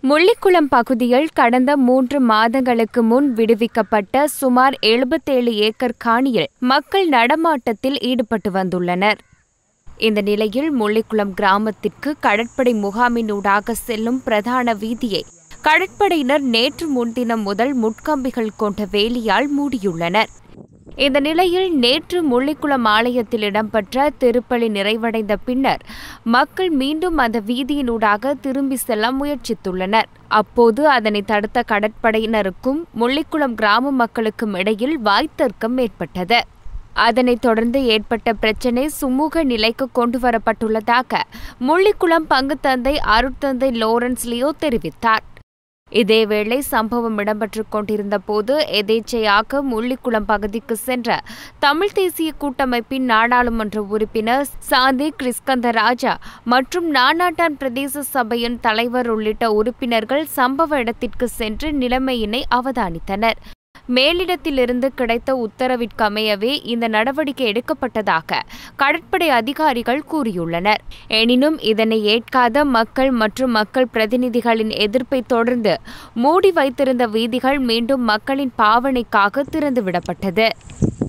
முள்ளிக்குளம் பகுதியில் கடந்த மூன்று மாதங்களுக்கு முன் விடுவிக்கப்பட்ட சுமார் எழுபத்தேழு ஏக்கர் காணியில் மக்கள் நடமாட்டத்தில் ஈடுபட்டு வந்துள்ளனர் இந்த நிலையில் முள்ளிக்குளம் கிராமத்திற்கு கடற்படை முகாமினூடாக செல்லும் பிரதான வீதியை கடற்படையினர் நேற்று முன்தினம் முதல் முட்கம்பிகள் கொண்ட வேலியால் மூடியுள்ளனர் இந்த நிலையில் நேற்று முள்ளிக்குளம் ஆலயத்தில் இடம்பெற்ற திருப்பலி நிறைவடைந்த பின்னர் மக்கள் மீண்டும் அந்த வீதியினூடாக திரும்பி செல்ல முயற்சித்துள்ளனர் அப்போது அதனை தடுத்த கடற்படையினருக்கும் முள்ளிக்குளம் கிராம மக்களுக்கும் இடையில் வாய்த்தர்க்கம் ஏற்பட்டது அதனைத் தொடர்ந்து ஏற்பட்ட பிரச்சினை சுமூக நிலைக்கு கொண்டு வரப்பட்டுள்ளதாக முள்ளிக்குளம் பங்குத்தந்தை அருட்தந்தை லோரன்ஸ் லியோ தெரிவித்தார் இதேவேளை சம்பவம் இடம்பெற்றுக் கொண்டிருந்த போது எதேச்சையாக முள்ளிக்குளம் பகுதிக்கு சென்ற தமிழ் தேசிய கூட்டமைப்பின் நாடாளுமன்ற உறுப்பினர் சாந்தி கிறிஸ்கந்த ராஜா மற்றும் நானாட்டான் பிரதேச சபையின் தலைவர் உள்ளிட்ட உறுப்பினர்கள் சம்பவ இடத்திற்கு சென்று நிலைமையினை அவதானித்தனர் மேலிடத்திலிருந்து கிடைத்த உத்தரவிற்கமையவே இந்த நடவடிக்கை எடுக்கப்பட்டதாக கடற்படை அதிகாரிகள் கூறியுள்ளனர் எனினும் இதனை ஏற்காத மக்கள் மற்றும் மக்கள் பிரதிநிதிகளின் எதிர்ப்பை தொடர்ந்து மூடி வைத்திருந்த வீதிகள் மீண்டும் மக்களின் பாவனைக்காக திறந்துவிடப்பட்டது